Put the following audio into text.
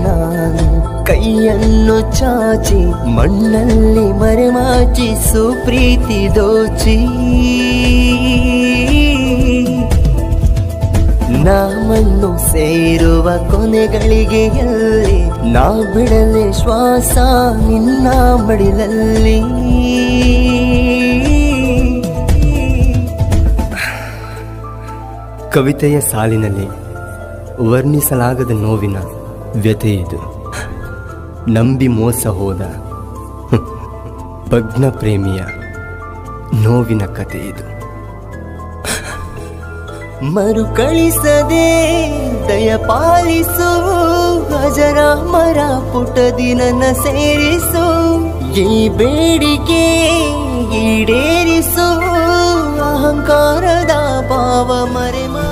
ನಾನು ಕೈಯನ್ನು ಚಾಚಿ ಮಣ್ಣಲ್ಲಿ ಮರೆಮಾಚಿಸು ಪ್ರೀತಿ ದೋಚಿ ನಾ ಮಣ್ಣು ಸೇರುವ ಕೊನೆಗಳಿಗೆಯಲ್ಲಿ ನಾ ಬಿಡಲೆ ಶ್ವಾಸ ನಿನ್ನ ಮಡಿಲಲ್ಲಿ ಕವಿತೆಯ ಸಾಲಿನಲ್ಲಿ ವರ್ಣಿಸಲಾಗದ ನೋವಿನ ವ್ಯಥೆ ಇದು ನಂಬಿ ಮೋಸ ಹೋದ ಭಗ್ನ ಪ್ರೇಮಿಯ ನೋವಿನ ಕತೆ ಇದು ಮರುಕಳಿಸದೆ ದಯ ಪಾಲಿಸು ಅಜರ ಮರ ಪುಟದಿ ನನ್ನ ಸೇರಿಸು ಈ ಬೇಡಿಕೆ ಈಡೇರಿಸು ಅಹಂಕಾರದ ಭಾವ ಮರೆ